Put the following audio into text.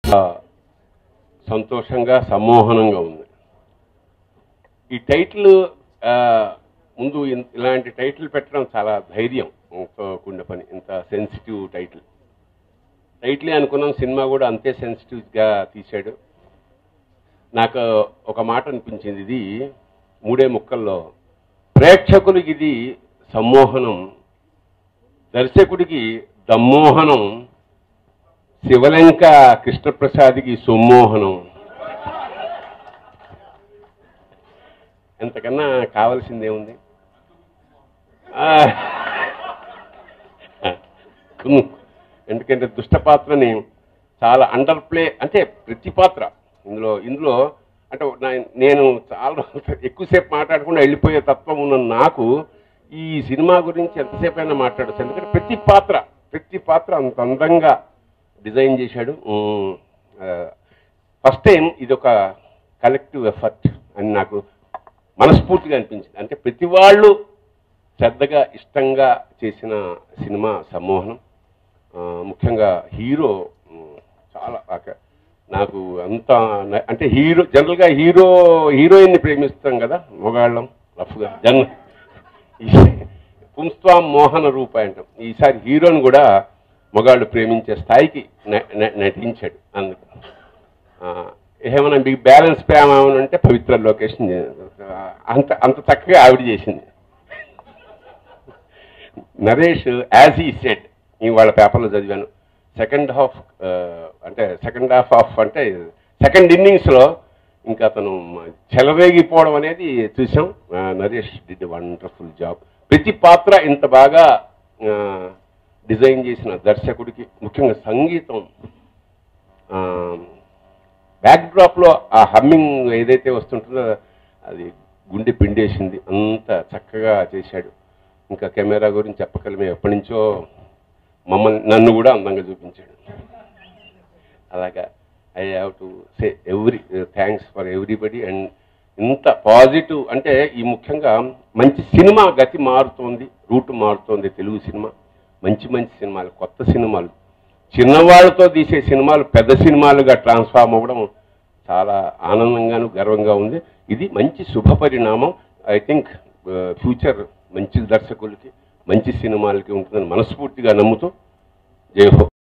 ఆ, సంతోషంగా సమ్మోహనంగా ఉంది ఈ టైటిల్ ఆ, ముందు ఇన్- ఇలాంటి టైటిల్ పెట్టడం చాలా ధైర్యం తో కూడిన పని ఇంత సెన్సిటివ్ టైటిల్ టైటిలే అనుకున్నాం సినిమా కూడా అంతే సెన్సిటివ్గా తీశాడు నాకు ఒక మాట అనిపించింది ఇది మూడే ముక్కల్లో ప్రేక్షకులకి ఇది సమ్మోహనం దర్శకుడికి దమ్మోహనం శివలంక కృష్ణప్రసాద్కి సుమ్మోహనం ఎంతకన్నా కావలసిందేముంది ఆ, ఉమ్, ఎందుకంటే దుష్ట పాత్రని చాలా అండర్ ప్లే అంటే ప్రతి పాత్ర ఇందులో ఇందులో అంటే నా- నేను చాలా ఎక్కువసేపు మాట్లాడకుండా వెళ్ళిపోయే తత్వం ఉన్న నాకు ఈ సినిమా గురించి ఎంతసేపు అయినా మాట్లాడచ్చు ఎందుకంటే ప్రతి పాత్ర ప్రతి పాత్ర అంత అందంగా డిజైన్ చేశాడు ఫస్ట్ టైం ఇది ఒక కలెక్టివ్ ఎఫర్ట్ అని నాకు మనస్ఫూర్తిగా అనిపించింది అంటే ప్రతి వాళ్ళు శ్రద్ధగా ఇష్టంగా చేసిన సినిమా సమ్మోహనం ఆ, ముఖ్యంగా హీరో ఉమ్, చాలా ఆక- నాకు అంత న- అంటే హీరో జనరల్గా హీరో హీరోయిన్ని ప్రేమిస్తాం కదా మొగాళ్ళం రఫ్గా జన్ పుంస్వాం మోహన రూప అంటాం ఈసారి హీరోని కూడా మొగాళ్ళు ప్రేమించే స్థాయికి న- న- నటించాడు అందుకు ఆ, ఏమైనా మీకు బ్యాలెన్స్ ప్రేమ ఏమైనా అంటే పవిత్ర లొకేషన్ అంత అంత చక్కగా ఆవిడ చేసింది నరేష్ యాజ్ ఈ సెడ్ ఈ వాళ్ళ పేపర్లో చదివాను సెకండ్ హాఫ్ అంటే సెకండ్ హాఫ్ ఆఫ్ అంటే సెకండ్ ఇన్నింగ్స్లో ఇంకా అతను చెలరేగిపోవడం అనేది చూసాం ఆ, నరేష్ డిడ్ వండర్ఫుల్ జాబ్ ప్రతి పాత్ర ఇంత బాగా డిజైన్ చేసిన దర్శకుడికి ముఖ్యంగా సంగీతం బ్యాక్డ్రాప్లో ఆ హమ్మింగ్ ఏదైతే వస్తుంటుందో అది గుండె పిండేసింది అంత చక్కగా చేశాడు ఇంకా కెమెరా గురించి చెప్పగలమే ఎప్పటి నుంచో మమ్మల్ని నన్ను కూడా అందంగా చూపించాడు అలాగా I have to say every thanks for everybody and ఇంత పాజిటివ్ అంటే ఈ ముఖ్యంగా మంచి సినిమా గతి మారుతోంది రూట్ మారుతోంది తెలుగు సినిమా మంచి మంచి సినిమాలు కొత్త సినిమాలు చిన్నవాళ్ళతో తీసే సినిమాలు పెద్ద సినిమాలుగా ట్రాన్స్ఫార్మ్ అవ్వడం చాలా ఆనందంగాను గర్వంగా ఉంది ఇది మంచి శుభ పరిణామం ఐ థింక్ ఫ్యూచర్ మంచి దర్శకులకి మంచి సినిమాలకి ఉంటుందని మనస్ఫూర్తిగా నమ్ముతూ జై హో